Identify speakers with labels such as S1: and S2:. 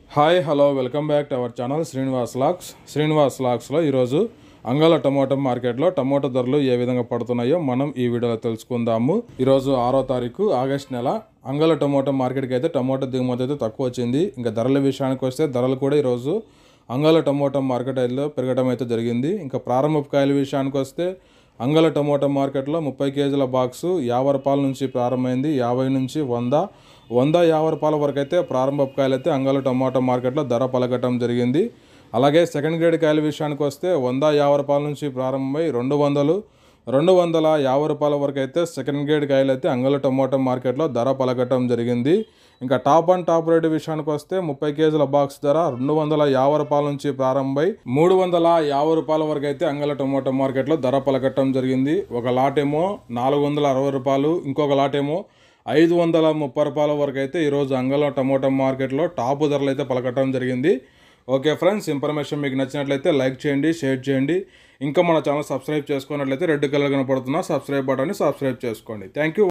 S1: hi hello welcome back to our channel Srinivas లాక్స్ శ్రీనివాస్ లాక్స్లో ఈరోజు అంగళ టమోటా మార్కెట్లో టమోటా ధరలు ఏ విధంగా పడుతున్నాయో మనం ఈ వీడియోలో తెలుసుకుందాము ఈరోజు ఆరో తారీఖు ఆగస్ట్ నెల అంగళ టమోటా మార్కెట్కి అయితే టమోటా దిగుమతి అయితే తక్కువ వచ్చింది ఇంకా ధరల విషయానికి వస్తే ధరలు కూడా ఈరోజు అంగళ టమోటా మార్కెట్ అయితే పెరగడం అయితే జరిగింది ఇంకా ప్రారంభ కాయల విషయానికి వస్తే అంగళ టమోటా మార్కెట్లో ముప్పై కేజీల బాక్సు యాభై రూపాయల నుంచి ప్రారంభమైంది యాభై నుంచి వంద వంద యాభై రూపాయల వరకు అయితే ప్రారంభ కాయలు అయితే అంగళ టమోటా మార్కెట్లో ధర పలకటం జరిగింది అలాగే సెకండ్ గ్రేడ్ కాయల విషయానికి వస్తే వంద యాభై రూపాయల నుంచి ప్రారంభమై రెండు వందలు రెండు వందల యాభై రూపాయల వరకు అయితే సెకండ్ గ్రేడ్ కాయలు అయితే అంగళ టమోటా మార్కెట్లో ధర పలకటం జరిగింది ఇంకా టాప్ అండ్ టాప్ రేట్ విషయానికి వస్తే ముప్పై కేజీల బాక్స్ ధర రెండు వందల యాభై రూపాయల నుంచి ప్రారంభమై మూడు వందల యాభై రూపాయల వరకు అయితే అంగళ టమోటా మార్కెట్లో ధర పలకటం జరిగింది ఒక లాట్ ఏమో నాలుగు వందల అరవై రూపాయలు ఇంకొక లాట్ ఏమో ఐదు వందల ముప్పై రూపాయల వరకు అయితే ఈరోజు అంగళ టమోటా మార్కెట్లో టాప్ ధరలు అయితే పలకటం జరిగింది ఓకే ఫ్రెండ్స్ ఇన్ఫర్మేషన్ మీకు నచ్చినట్లయితే లైక్ చేయండి షేర్ చేయండి ఇంకా మన ఛానల్ సబ్స్క్రైబ్ చేసుకున్నట్లయితే రెడ్ కలర్ కనపడుతున్న సబ్స్క్రైబ్ బటన్ని సబ్స్క్రైబ్ చేసుకోండి థ్యాంక్ యూ